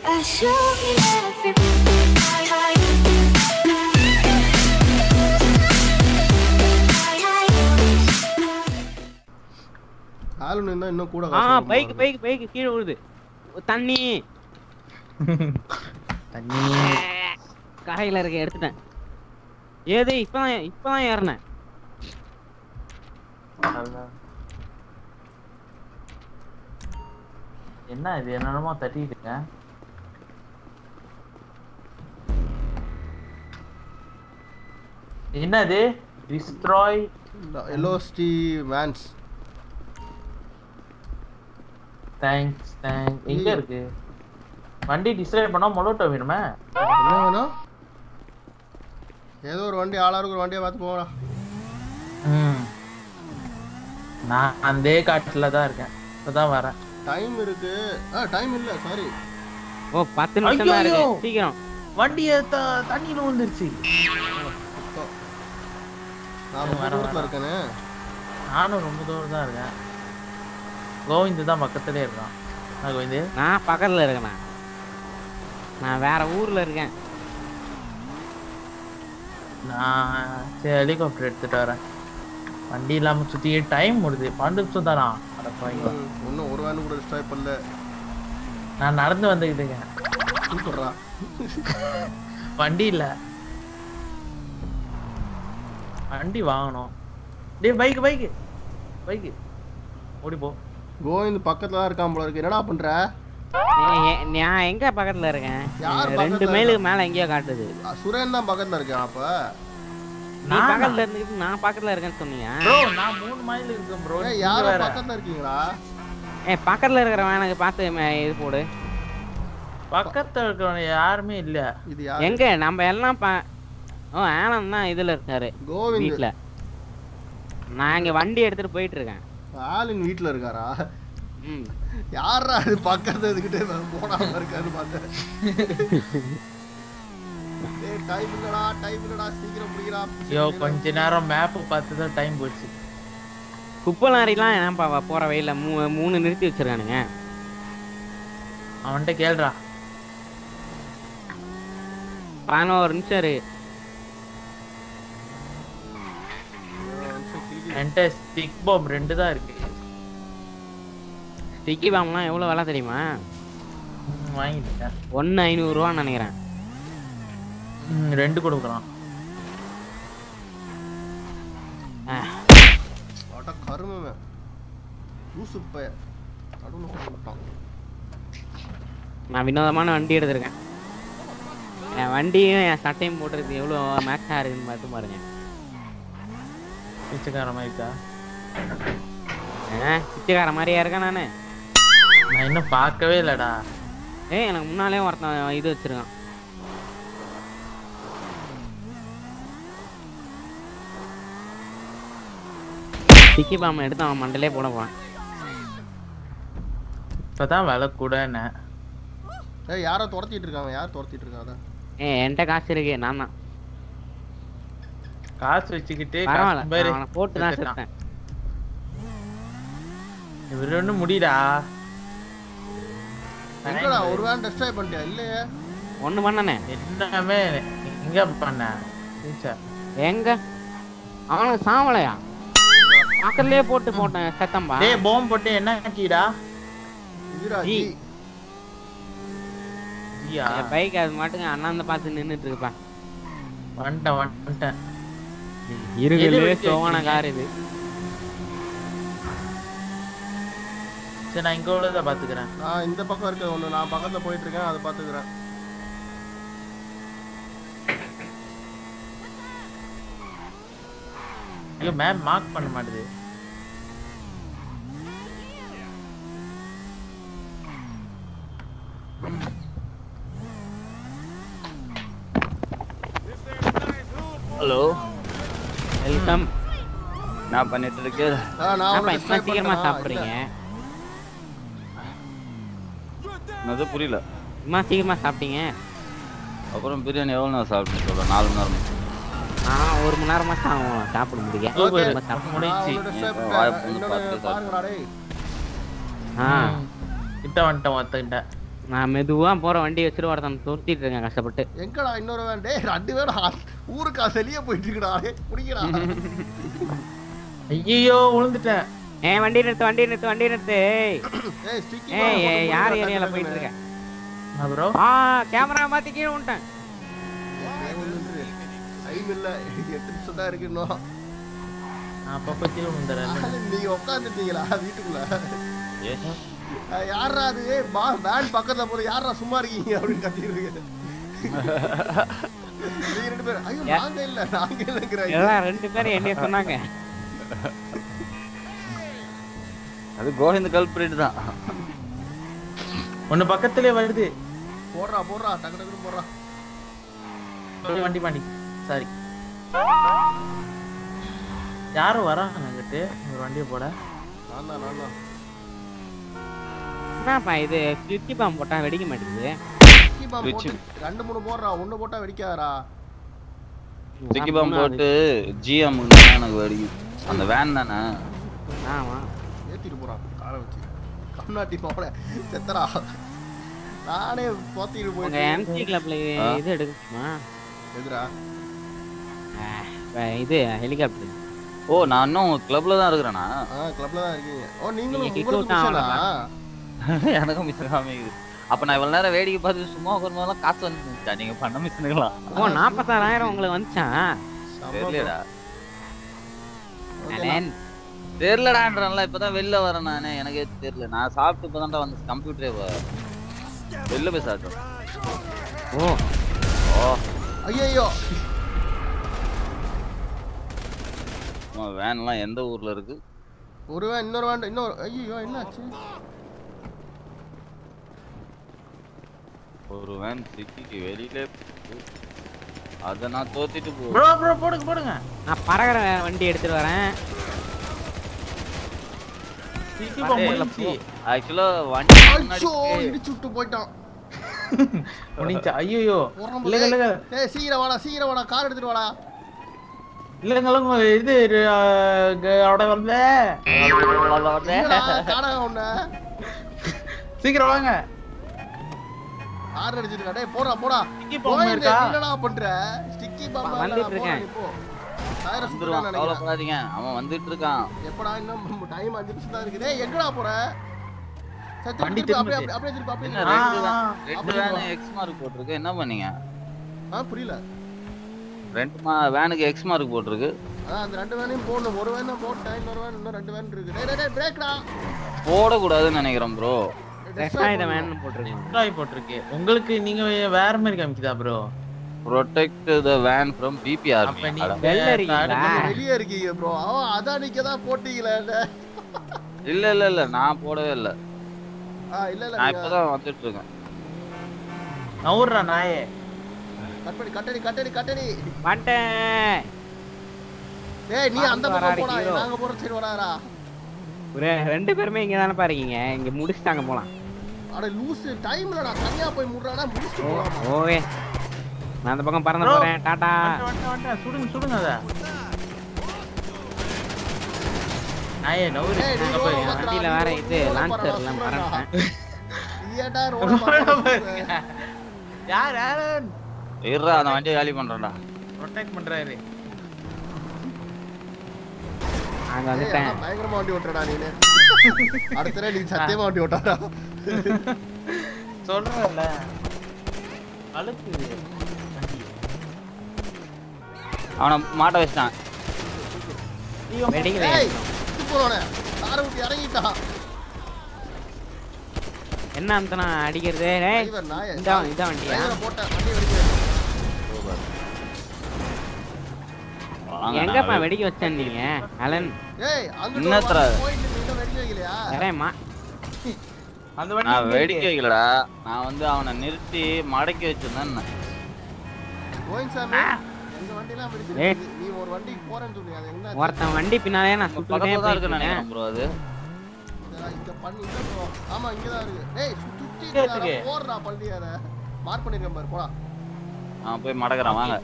I show me ஆளுன்னு இருந்தா இன்னும் கூட ஆ காசு வருமா பைக் இருக்கு. பைக் பைக் கீழே விழுது தண்ணி தண்ணி கரையில இருக்க எடுத்துட்டேன் ஏது இப்பதான் இப்பதான் ஏறினேன் அதான். என்ன இது என்னென்னமோ தட்டிட்டு இருக்கேன் என்னது டிஸ்ட்ராய் எல்லோஸ்டி வேன்ஸ் தேங்க்ஸ் தேங்க் எங்க இருக்கு வண்டி டிஸ்ட்ராய் பண்ணா மொலோட்டோ வேணுமே என்ன வேணும் ஏதோ ஒரு வண்டி ஆளா இருக்கிற வண்டியை பார்த்து போங்கடா ம். நான் அந்த காட்டுல தான் இருக்கேன் இப்பதான் வரேன் டைம் இருக்கு ஆ டைம் இல்ல சாரி ஓ பத்து நிமிஷம் தான் இருக்கு ஐயையோ! சீக்கிரம் வண்டிய த- தண்ணியில விழுந்துருச்சு நான் ரொம்ப வரேன், தூரத்துல வரேன். இருக்கேனே நானும் ரொம்ப தூரம் தான் இருக்கேன் கோவிந்த் தான் பக்கத்துலயே இருக்கான் என்ன கோவிந்து நான் பக்கத்துல இருக்கேண்ணா நான் வேற ஊர்ல இருக்கேன் நான் சரி ஹெலிகாப்டர் எடுத்துட்டு வரேன் வண்டி இல்லாம சுத்தி டைம் முடியுது பன்னெண்டு நிமிஷம் தானா அட பாவிங்களா. ம், இன்னும் ஒரு வேன் கூட டிஸ்ட்ராய் பண்ணல நான் நடந்து வந்துக்கிட்டு சூப்பர்ரா வண்டி இல்ல வண்டி வாங்கணும் டேய் பைக் பைக் பைக் ஓடி போ கோவிந்த் பக்கத்துல தான் இருக்கான் போல இருக்கு என்னடா பண்ற ஏ- ஏ- நான் எங்க பக்கத்துல இருக்கேன் யார் ரெண்டு பக்கத்துல மைலுக்கு மேல எங்கேயோ காட்டுது அ, சுரேன் தான் பக்கத்துல இருக்கான் அப்ப நீ நானா? பக்கத்துல இருந்துக்கிட்டு நான் பக்கத்துல இருக்கேன்னு சொன்னீங்க ப்ரோ நான் மூணு மைல் இருக்கேன் ப்ரோ ஏய் யாரும் பக்கத்துல இருக்கீங்களா ஏ பக்கத்துல இருக்கிறவன் எனக்கு பார்த்து ம- இது போடு பக்கத்துல இருக்கிறவங்க யாருமே இல்ல இது யாரு எங்க நம்ம எல்லாம் பா ஓ ஆனந்த் தான் இதுல இருக்காரு கோவிந்த் வீட்ல நான் இங்க வண்டி எடுத்துட்டு போயிட்டு இருக்கேன் ஆளின் வீட்ல இருக்காரா ம் யாரா அது பக்கத்துல இதுகிட்ட போடாம இருக்காரு பார்த்தேன் டேய் டைம் இல்லடா டைம் இல்லடா சீக்கிரம் முடிக்கிறா ஐயோ கொஞ்ச நேரம் மேப் பார்த்து தான் டைம் போச்சு குப்பை லாரிலாம் ஏன்ப்பா வ- போற வழியில மூ மூணு நிறுத்தி வச்சிருக்கானுங்க அவன்கிட்ட கேளுடா பதினோரு நிமிஷம் இருக்கு என்கிட்ட ஸ்டிக் பாம் ரெண்டு தான் இருக்கு ஸ்டிக்கி பாம்லாம் எவ்வளோ விலை தெரியுமா ம், வாங்கிட்டேன் ஒன்று ஐநூறுரூவான்னு நினைக்கிறேன் ம், ரெண்டு கொடுக்குறான் ஆ, அட கருமமே லூசு பைய நடுவுல போட்டான் நான் வினோதமான வண்டி எடுத்திருக்கேன் என் வண்டியும் என் சட்டையும் போட்டுருக்கு எவ்வளோ மேட்சாக இருக்குன்னு பார்த்து பாருங்க பிச்சைக்கார மாதிரி இருக்கா ஆ பிச்சைக்கார மாதிரியா இருக்கேன் நான் நான் இன்னும் பார்க்கவே இல்லடா ஏய் எனக்கு முன்னாலே ஒருத்தன் இது வச்சிருக்கான் ஸ்டிக்கி பாம்பை எடுத்து அவன் மண்டலே போட போறான் இப்பதான் விலை கூட என்ன ஏய் யாரோ துரத்திட்டு இருக்காங்க யார் துரத்திட்டு இருக்காங்க ஏய் என்கிட்ட காசு இருக்கு நான் தான் காசு வச்சுக்கிட்டு பரவாயில்ல காசு பாரு. நான் அவனை போட்டு தான் செத்துட்டான். செத்தேன் இவர் ஒண்ணும் முடியடா எங்கடா ஒரு வேன் டெஸ்ட்ராய் பண்ணிட்டியா இல்லையே ஒண்ணு பண்ணனே எல்லாமே எங்க பண்ண சீச்சா. எங்க அவனுக்கு சாவலையா பக்கத்துலயே போட்டு போட்டேன் செத்தம்பா டேய் போம் போட்டு என்ன ஆக்கிடா இதுடா ஜி. ஜி ஐயா என் பைக் அது மாட்டுங்க அண்ணாந்து பார்த்து நின்னுட்டு இருப்பா வந்துட்டேன் வந்துட்டேன் எது இருக்குல்லே வெட்டி சோவான வச்சிருக்கீங்க? கார் இது சரி நான் இங்க உள்ளதை பாத்துக்கிறேன் நான் இந்த பக்கம் இருக்க ஒண்ணு நான் பக்கத்துல போயிட்டு இருக்கேன் அதை பாத்துக்கிறேன் ஐயோ மேம் மார்க் பண்ண மாட்டுது ஹலோ வெல்கம் என்ன பண்ணிட்டு இருக்கு ஆ, நான் அப்பா அவனை இப்ப destroy சீக்கிரமா பண்ணிட்டேனா? சாப்பிடுறீங்க அது புரியல இம்மா சீக்கிரமா சாப்பிட்டீங்க அப்புறம் பிரியாணி எவ்வளோ நேரம் சாப்பிட்டு சொல்ல நாலு மணி நேரம் நான் ஒரு மணி நேரமா சாப்பிடுவோம் சாப்பிட முடிய Okay. சீக்கிரமா சாப்பிடுங்க. நான் முடிஞ்சுச்சு. அவனை destroy ஏன் பண்ணிட்டேன். வாயை புண்ணு இன்னொன்னு பார்த்து பாருங்கடா டேய். ஆ கிட்ட வந்துட்டேன் ஒருத்தங்கிட்ட நான் மெதுவா போற வண்டி வச்சுட்டு ஒருத்தன் துரத்திட்டு இருக்கேன் கஷ்டப்பட்டு எங்கடா இன்னொரு வேன் டேய் ரெண்டு பேரும் ஆ- ஊருக்கா வெளியே போயிட்டு இருக்கடா டேய் புடிக்கடா ஐயோ விழுந்துட்டேன் ஏய் வண்டி நிறுத்து வண்டி நிறுத்து வண்டி நிறுத்து ஏய். ஏய் ஸ்டிக்கி ஏய் ஏய், யார் ஏரியால போயிட்டு இருக்க ப்ரோ ஆ கேமரா மாத்தி கீழே விட்டேன் டைம் இல்ல எட்டு நிமிஷம் தான் இருக்கு இன்னும் நான் அப்பப்போ கீழே விழுந்துறேன் நீங்க உட்காந்துட்டீங்களா வீட்டுக்குள்ள ஏ அஹ் யார்ரா அது ஏய், பா வேன் பக்கத்துல போற யாரா சும்மா இருக்கீங்க அப்படின்னு கத்திடுவீங்க நீங்க ரெண்டு பேரும் ஐயோ நாங்க இல்ல நாங்க இல்லங்கிறாங்க எல்லாம் ரெண்டு பேரும் என்னைய சொன்னாங்க அது கோவிந்த் கல்பிரேட் தான் ஒண்ணு பக்கத்திலே வருது போடுறா போடுறா டக்கு டக்குன்னு போடுறா அப்படியே வண்டி பாண்டி சாரி யாரும் வராங்க அங்கிட்டு ஒரு வண்டியை போட நான் தான் நான் தான் என்னப்பா இது சுத்தி பாம்பு போட்டா வெடிக்க மாட்டேங்குது ஸ்டிக்கி பாம் Switch. போட்டு ரெண்டு மூணு போடுறா ஒண்ணு போட்டா வெடிக்காதடா சிக்கி பாம்பு போட்டு ஜிஎம் எனக்கு வெடிக்கும் அந்த வேன் தானே ஆமா ஏத்திட்டு போறான் காரை வச்சு கம்நாட்டி போட செத்தரா நானே போத்திட்டு உங்க போயிட்டு எம்சி கிளப்ல ஆ. இது எடுக்குமா எதுரா இது ஹெலிகாப்டர் ஓ நான் இன்னும் கிளப்ல தான் இருக்கிறேனா ஆ கிளப்ல தான் இருக்கீங்க ஓ நீங்களும் நீங்க kick உங்களுக்கு out மிஷனா எனக்கும் மிஷன் காமிக்குது அப்ப நான் இவ்வளவு நேரம் வேடிக்கை பார்த்து சும்மா உட்கார்ந்தாலும் காசு வந்துச்சா நீங்க பண்ண மிஷனுக்கலாம் ஓ நாற்பத்தாறாயிரம் உங்களுக்கு வந்துச்சான் தெரியலடா அண்ணன், தெரியலடான்றல இப்பதான் வெளில வரேன் நானே எனக்கே தெரியல நான் சாப்பிட்டு இப்பதான் வந்து கம்ப்யூட்டரே வெளில போய் சாப்பிட்டேன் ஓ ஓ ஐயோ வேன் எல்லாம் எந்த ஊர்ல இருக்கு ஒரு வேன் இன்னொரு வேன் இன்னொரு ஐயோ என்னாச்சு ஒரு வேன் சிட்டிக்கு வெளியில இருக்கு. அத நான் தோத்திட்டு போ ப்ரோ ப்ரோ போடுங்க போடுங்க நான் பறக்கிற வண்டி எடுத்துட்டு வரேன் சிட்டி போ பரவாயில்ல, முடிஞ்சி ஆக்சுவலா வண்டி முன்னாடி ஐயோ இடிச்சு விட்டு போயிட்டான் முடிஞ்சா ஐயோ உரம் இல்லங்க இல்லங்க ஏய் சீக்கிரம் வாடா சீக்கிரம் வாடா கார் எடுத்துட்டு வாடா இல்லங்க இல்லங்க இது அஹ், க- அவட வந்து என்னடா காடா உன்ன சீக்கிரம் வாங்க கார் அடிச்சிட்டு இருக்கா. டேய் போடா போடா Sticky bomb போய் இருக்கா? என்னடா பண்ற ஸ்டிக்கி பாம்பா வந்துட்டு இருக்கேன். டயரை வந்துருவான் சுத்துறான் நினைக்கிறேன் கவலைப்படாதீங்க அவன் வந்துட்டு இருக்கான் எப்படா இன்னும் டைம் அஞ்சு நிமிஷம் தான் இருக்கு டேய் எங்கடா போற சரி, திருப்பி வண்டி திருப்பி அப்படியே திரும்புது. அப்படியே திருப்பி அப்படியே என்ன திருப்பி. ஆ, ரெண்டு ஆ. வேன் ரெண்டு அப்படி வேன் வா. எக்ஸ் மார்க் போட்டிருக்கு என்ன பண்ணீங்க ஆ புரியல ரெண்டு மா வேனுக்கு எக்ஸ் மார்க் போட்டிருக்கு அதான் அந்த ரெண்டு வேனையும் போடணும் ஒரு வேன் தான் போட்டேன் இன்னொரு வேன் இன்னும் ரெண்டு வேன் இருக்கு டேய் டேய், டேய் பிரேக்டா போடக்கூடாதுன்னு நினைக்கிறேன் ப்ரோ எக்ஸ்ட்ரா இதை வேணும்னு போட்டிருக்கேன் டிஸ்ட்ராய் போட்டிருக்கு உங்களுக்கு நீங்க வேற மாதிரி காமிக்குதா bro protect the van from PBR அப்ப நீங்க வெள்ளை இருக்கீங்களா? வெளியே இருக்கீங்க ப்ரோ அவன் அதானிக்கு தான் போட்டீங்களே இல்ல இல்ல இல்ல நான் போடவே இல்ல ஆ இல்ல இல்ல நான் நீங்க இப்பதான் வந்துட்டு இருக்கேன் நவுறா நாயே கட் பண்ணி கட்டடி கட்டடி கட்டடி வந்துட்டேன் டேய் நீ அந்த பாம்பு பக்கம் வராடி போடா hero. நாங்க போற சைடு வராரா ஒரு ரெண்டு பேருமே இங்க தானே பாருக்கீங்க இங்க முடிச்சுட்டாங்க போலாம் அட லூஸ் டைம்லடா தனியா போய் முடுறாடா முடிச்சுட்டு போலாமா ஓவே நான் அந்த பக்கம் பறந்து Bro. போறேன் டாடா வந்துட்டேன், வந்துட்டேன், வந்துட்டேன். சுடுங்க சுடுங்க அத நாயே நவுறு டேய் நீ அங்க ரோட பாருங்க. பாத்துடா, வண்டியில நீ வேற ரோட இது பாத்துடா, லான்ச்சர் எல்லாம் சுடுறாடா. மறந்துட்டேன் நீ ஏன்டா ரோட ரோட பாத்துடா, பாருங்க. யார் யாரன் இருடா அந்த வண்டியை காலி பண்றேன்டா ப்ரொடெக்ட் பண்றாரு அங்க ஏய், வந்துட்டேன் ஆனா பயங்கரமா வண்டி ஓட்டுறடா நீனு அடுத்த தடவை நீ சத்தியமா வண்டி ஓட்டாடா சொல்றேன்ல அழுக்குது அவனை மாட்ட வச்சிட்டான் வெடிக்கல ஏய் சுத்து போறோனே காரை விட்டு இறங்கிட்டான் என்ன அந்தனா அடிக்கிறது டேய் டிரைவர் நாயே இந்த இந்த வண்டியா டிரைவரை போட்டேன் வண்டி வெடிக்க வாங்க, எங்கப்பா நான் வெடிக்க வச்சேன் நீங்க அலன் ஏய் அங்க இன்னத்தர. போயிட்டு நீ இன்னும் வெடிக்க வைக்கலையா வரேம்மா அந்த வண்டி நான் இங்க வெடிக்க இருக்கு. வைக்கலடா நான் வந்து அவனை நிறுத்தி மடக்கி வச்சிருந்தேன் கோயின் சாமி எங்க வண்டிலாம் வெடிச்சிருக்கு நீ ஒரு வண்டிக்கு போறேன்னு சொன்னி அது என்ன ஒருத்தன் வண்டி பின்னாலே நான் சுட்டுட்டே பக்கத்துல தான் இருக்குன்னு போயிட்டு நினைக்கிறேன் ப்ரோ அது இங்க பண்ணி இங்க போ. ஆமா இங்க தான் இருக்கு டேய் சு- சுத்தி இங்க இருக்கு. இருக்காடா, போடுறா பள்ளி அத மார்க் பண்ணிருக்கேன் பாரு போடா நான் போய் மடக்குறேன் வாங்க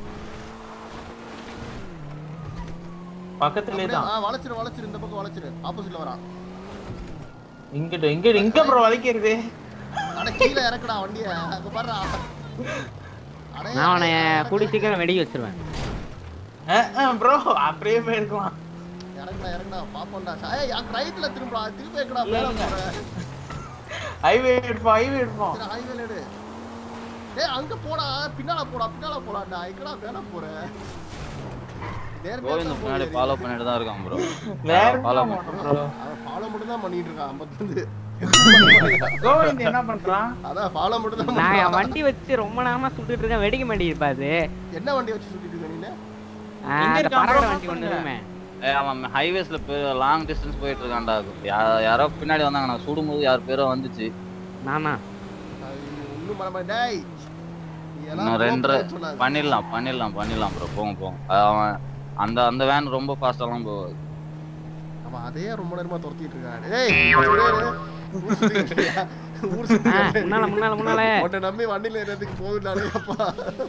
பக்கத்துலயே அப்படியே, தான் ஆ வளைச்சிரு வளைச்சிரு இந்த பக்கம் வளைச்சிரு ஆப்போசிட்ல வரான் இங்கிட்ட இங்க இங்க ப்ரோ வலிக்கிறது அட கீழே இறக்குடா வண்டிய அங்க பாருடா அட, நான் அவனை இறக்கு, கூடி சீக்கிரம் வெடிக்க வச்சிருவேன் ப்ரோ அப்படியே போயிருக்கலாம் இறக்குடா இறக்குடா பாப்போம்டா ஏய் அங்க ரைட்ல திரும்புடா திரும்ப எக்கடா மேல இல்லைங்க. போற ஹைவே எடுப்போம் ஹைவே எடுப்போம் சரி ஹைவேல எடு ஏய் அங்க போடா பின்னால போடா பின்னால போடாடா எங்கடா மேல போற நேர்மையா கோவிந்த் தான் பின்னாடி போகுது. ஃபாலோ பண்ணிட்டு தான் இருக்கான் ப்ரோ வேற ஃபாலோ என்ன பண்ண பண்றோம் bro? அவன் ஃபாலோ மட்டும் தான் பண்ணிட்டு இருக்கான் ஐம்பத்தஞ்சு கோவிந்த் என்ன பண்றான் அதான் ஃபாலோ மட்டும் தான் நான் என் பண்றான். வண்டி வச்சு ரொம்ப நேரமா சுட்டுட்டு இருக்கேன் வெடிக்க மாட்டேங்குது பாது என்ன வண்டி வச்சு சுத்திட்டு இருக்க நீ எங்க அந்த இருக்கான் பறக்கிற bro? வண்டி ஒண்ணு இருக்குமே ஏய் அவன் ஹைவேஸ்ல லாங் டிஸ்டன்ஸ் போயிட்டு இருக்கான்டா யா- யாரோ பின்னாடி வந்தாங்க நான் சுடும்போது யார் பேரோ வந்துச்சு நானா ஒண்ணும் பண்ண மாட்டேன் டேய் நீ எல்லாம் இன்னும் ரெண்டு கோபுரம் சொல்லாத. பண்ணிடலாம் பண்ணிடலாம் பண்ணிடலாம் ப்ரோ போங்க போங்க அது அவன் அந்த அந்த வேன் ரொம்ப ஃபாஸ்டாலாம் போகாது அவன் அதையே ரொம்ப நேரமா துரத்திட்டு இருக்கான் டேய் சுடேரு, ஊர் சுத்திட்டு இருக்கியா? ஊர் சுத்திட்டு ஆ, இருக்கியா? முன்னால முன்னால முன்னால உன்னை நம்பி வண்டியில ஏறதுக்கு போகுதானே அப்பா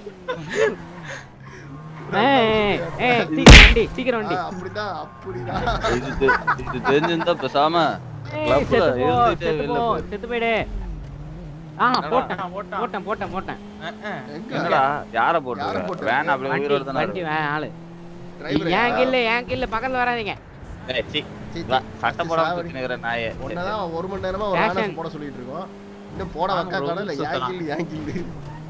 ஏய் ஏய் சீக்கிரம் வண்டி சீக்கிரம் வண்டி ஆ, அப்படிதான் அப்படிதான் இது தெ- இது தெரிஞ்சிருந்தா பேசாம ஏய், கிளப்ல செத்து போ இருந்துட்டே செத்து வெளில போ போயிரு. செத்து போயிடு ஆ போட்டேன் போட்டான். போட்டேன் போட்டேன் போட்டேன் அஹ், அஹ். எங்க என்னடா யார யாரை போட்டு போட்டிருக்க? வேன் அப்படியே வண்டி உயிரோட தானே வண்டி வே- ஆளு டிரைவர் ஏன் கில்ல ஏன் கில்ல பக்கத்துல வராதீங்க ஏய் சி சீ, வா, சீ, சட்டை போடாம சாவடி. சுத்தினுக்கிற நாயே சரி, உன்னதான் ஒரு மணி நேரமா ஒரு Fashion. ஆனஸ் போட சொல்லிட்டு இருக்கோம் இன்னும் போட ஆமா, வைக்கா bro, கடல சுத்தலாம். யாங்கில் யாங்கில்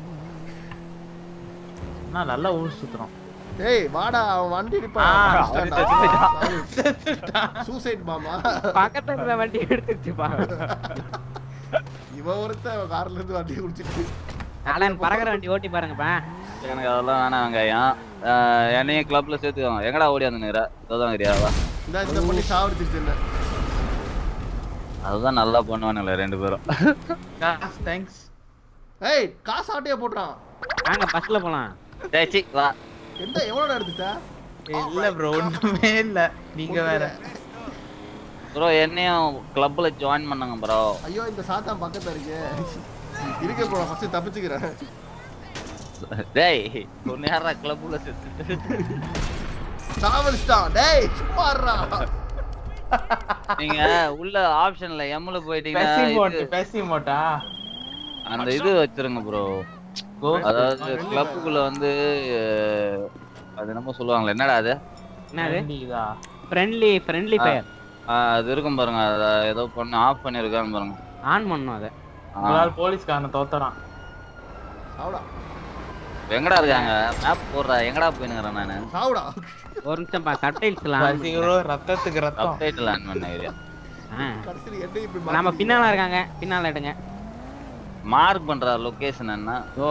நான் நல்லா ஊர் சுத்துறோம் ஏய் வாடா அவன் வண்டி ஆ, சூசைட் மாமா பக்கத்துல இருந்த வண்டி எடுத்துச்சுப்பா இவன் ஒருத்தன் கார்ல இருந்து வண்டி குடிச்சிட்டு அதான் பறக்கிற வண்டி ஓட்டி பாருங்கப்பா எனக்கு அதெல்லாம் வேணாம் வெங்காயம் ஆஹ் என்னையும் கிளப்ல சேர்த்துக்கோங்க எங்கடா ஓடி அந்த நேரா அதுதான் கிடையாவா இந்த இந்த பண்ணி சாவடிச்சிருச்சு என்ன அதுதான் நல்லா பண்ணுவானுங்களே ரெண்டு பேரும் தேங்க்ஸ் ஏய் காசு ஆட்டையே போட்டுறான் வாங்க பஸ்ல போலாம் டேய் சி வா எந்த எவ்வளவு எடுத்துட்டா இல்ல ப்ரோ ஒண்ணுமே இல்ல நீங்க வேற ப்ரோ என்னையும் கிளப்ல ஜாயின் பண்ணாங்க ப்ரோ ஐயோ இந்த சாத்தான் பக்கத்துல இருக்கு இருக்க ப்ரோ ஃபர்ஸ்ட் தப்பிச்சுக்கிறேன் டேய் ஒன்னு யாரா கிளப்ல சேர்த்து சாவடிச்சிட்டான் டேய் சும்மா இருடா நீங்க உள்ள ஆப்ஷன்ல எம்ல பேசி போயிட்டீங்கன்னா மோட் இது- பேசி மோட்டா அந்த இது வச்சிருங்க ப்ரோ அதாவது கிளப்புக்குள்ள வந்து அஹ், அது என்னமோ சொல்லுவாங்களே என்னடா அது என்னது இதா ஃப்ரெண்ட்லி ஃப்ரெண்ட்லி ஆ. ஃபயர் ஆஹ், அது இருக்கும் பாருங்க அத ஏதோ பண்ணி ஆஃப் பண்ணிருக்கான்னு பாருங்க ஆன் பண்ணணும் அதை ஆ. ஒரு ஆள் போலீஸ்காரனை தோத்தறான் சாவுடா எங்கடா இருக்காங்க மேப் போடுறா எங்கடா போயினுங்கிறேன் நானு சாவுடா ஒரு நிமிஷம் பா சப்டைல்ஸ்லாம் ரசிகரோ ரத்தத்துக்கு ரத்தம் அப்டேட் லேண்ட் பண்ண ஏரியா கடைசியில் என்ன இப்படி நம்ம மாத்திட்டீங்க? பின்னால இருக்காங்க பின்னால எடுங்க மார்க் பண்ற லொகேஷன் என்ன ஓ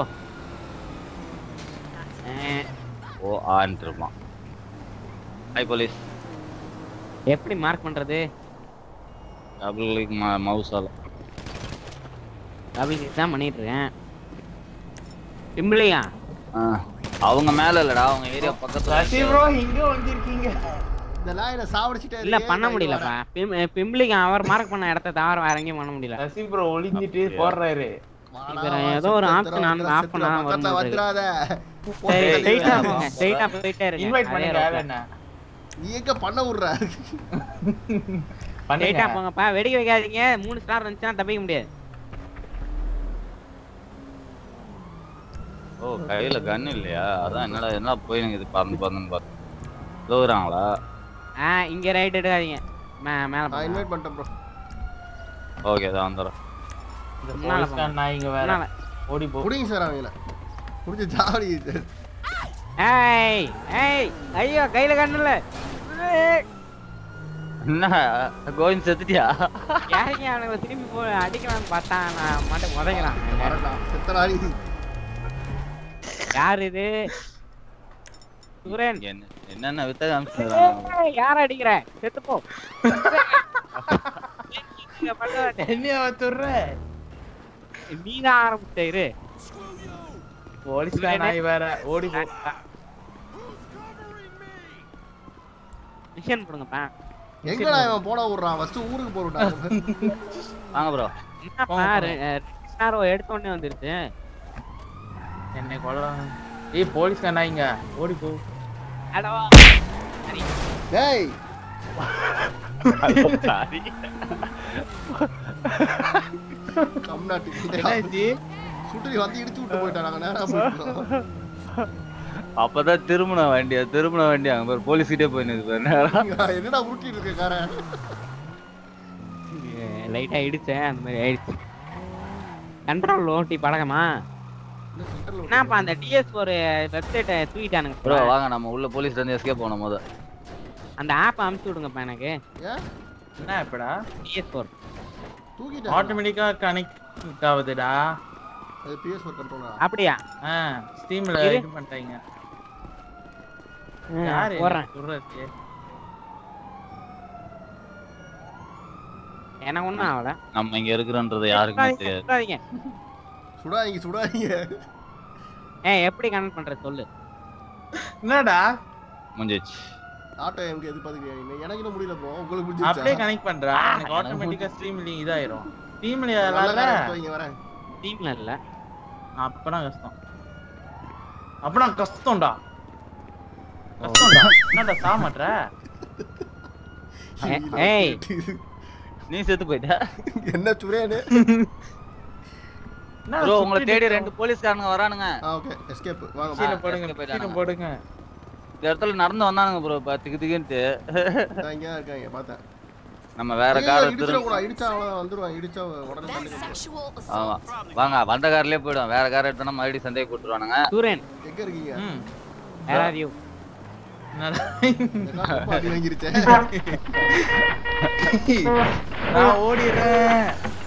அஹ், ஓ ஆன் இருப்பான் ஹை போலீஸ் எப்படி மார்க் பண்றது டபுள் கிளிக் மவுஸால டபுள் கிளிக் தான் பண்ணிட்டு இருக்கேன் சிம்பிளியா அவங்க மேல இல்லடா அவங்க ஏரியா பக்கத்துல ரசி ப்ரோ இங்க வந்திருக்கீங்க இந்த லாயில சாவடிச்சிட்டே இல்ல இருக்கே, பண்ண நான் முடியலப்பா பிம் பிம்பிளிங்க அவர் மார்க் பண்ண இடத்த தவிர வேற எங்கேயும் பண்ண முடியல ரசி ப்ரோ ஒளிஞ்சிட்டு போடுறாரு வாடா, இதுல வா, ஏதோ ஒரு செத்துறா, option on- செத்துறா, off பண்ணா செத்துறா, பக்கத்துல வரும்போது. வந்துடாத. சரி ஏய், ஸ்ட்ரைட்டா ஏய், போங்க ஏய், ஸ்ட்ரைட்டா போயிட்டே இருங்க இன்வைட் அதே பண்ணுங்க route ல. என்ன நீ எங்க பண்ண விடுற ஸ்ட்ரைட்டா பண்ணுங்க போங்கப்பா வெடிக்க வைக்காதீங்க மூணு ஸ்டார் இருந்துச்சுன்னா தப்பிக்க முடியாது ஓ கையில கன் இல்லையா அதான் என்னடா என்ன போயினுங்க இது பறந்து பறந்துன்னு பார்த்து தோகுறாங்களா ஆ இங்க ரைட் எடுக்காதீங்க மே மேல நான் போங்க இன்வைட் பண்ணிட்டேன் ப்ரோ ஓகே அதான் வந்துடுறேன் இந்த முன்னால போலீஸ்காரன் நான் இங்க வேற முன்னால. ஓடி போ புடிங்க சார் அவங்கள புடிச்சு ஜாலி ஏய் ஏய் ஐயோ கையில கண்ணுல என்ன கோவிந்த் செத்துட்டியா யாருங்க அவனுங்களை திரும்பி போ அடிக்கலாம்னு பார்த்தா நான் மட்டும் உதைக்கிறான் வரடா செத்தராடி யார் இது சூரன் என்ன என்னென்ன வித்த காமிச்சுக்கிறாங்க ஏய், யார அடிக்கிற செத்து போ இங்க பண்ண வேண்டாம். என்னைய வத்துற நீதான் ஆரம்பிச்ச இரு போலீஸ்காரன் நாய் வேற ஓடி போ மிஷன் கொடுங்கப்பா எங்கடா இவன் போட விடுறான் ஃபர்ஸ்ட் ஊருக்கு போறடா வாங்க ப்ரோ என்னப்பா ரெண்டாரோ எடுத்த உடனே வந்துருச்சு என்னை கொல்ல ஏய் போலீஸ்காரன் நாய்ங்க ஓடி போ அடோ டேய் கம்நாட்டுக்கு என்னாச்சு சுட்டுரி வந்து இடிச்சு விட்டு போயிட்டான் நாங்க நேரா போயிட்டோம் அப்பதான் திரும்பின வண்டியா திரும்பின வண்டி அங்க பாரு போலீஸ் கிட்டே போய் நிக்குது பாரு நேரா. என்னடா உருட்டிட்டு இருக்க காரன் லைட்டா இடிச்சேன் அந்த மாதிரி ஆயிடுச்சு கண்ட்ரோல் ஓட்டி பழகமா இந்த சென்டர்ல என்னப்பா அந்த டிஎஸ் ஒரு வெப்சைட்டை தூக்கிட்டானுங்க ப்ரோ bro. வாங்க நம்ம உள்ள போலீஸ் இருந்து எஸ்கேப் போனோம் முத அந்த ஆப் அமுச்சு விடுங்கப்பா எனக்கு ஏன் என்ன இப்படா டிஎஸ் ஃபோர் தூக்கிட்டான் ஆட்டோமேட்டிக்கா கனெக்ட் ஆகுதுடா அது பிஎஸ் ஒரு கண்ட்ரோலா அப்படியா ஆ ஸ்டீம்ல இரு. இது பண்ணிட்டாங்க ம், யாரு போடுறேன் சொல்றது எனக்கு ஒண்ணும் ஆகல நம்ம இங்க இருக்கிறோன்றது யாருக்குமே தெரியாது சுடாதீங்க. சுடாதீங்க சுடாதீங்க ஏய் எப்படி கனெக்ட் பண்றது சொல்லு என்னடா முடிஞ்சிச்சு ஆட்டோ எம்க்கு எது பாத்துக்கிறீங்க எனக்கு இன்னும் முடியல ப்ரோ உங்களுக்கு அப்படியே முடிஞ்சிருச்சா கனெக்ட் பண்றா ஆ, எனக்கு ஆட்டோமேட்டிக்கா ஸ்ட்ரீம்ல இதாயிரும் ஸ்ட்ரீம்ல நல்ல இல்லாத காரை வைங்க வரேன் டீம்ல இல்ல அப்பனா கஷ்டம் அப்பனா கஷ்டம்டா கஷ்டம்டா என்னடா சா மாட்ற ஏ- ஏய். நீ செத்து போயிட்ட என்ன சுரேனு என்ன ப்ரோ உங்களை சுத்திட்டு தேடி இருக்க? ரெண்டு போலீஸ்காரங்க வரானுங்க ஆ ஓகே எஸ்கேப் வாங்க கீழே ஆ, போடுங்க escape கீழே ஆயிட்டானுங்க. போடுங்க இந்த இடத்துல நடந்து வந்தானுங்க ப்ரோ திக்கு திக்குன்ட்டு நான் இங்க இருக்காங்க பார்த்தேன் நம்ம வேற ஐயோ, கார் இடிச்சிட எடுத்துரும் கூடாது இடிச்சா அவ்வளவு வந்துருவான் இடிச்சா உடனே That's தள்ளி sexual ஆமா assault. வாங்க வந்த கார்லயே போயிடும் வேற கார் எடுத்தோம்னா மறுபடியும் சந்தையை கூட்டுருவானுங்க சூரன் எங்க இருக்கீங்க ம் வேர் ஆர் யூ என்னடா இந்த கார் ரொம்ப அடி வாங்கிருச்சே நான் ஓடிடுறேன்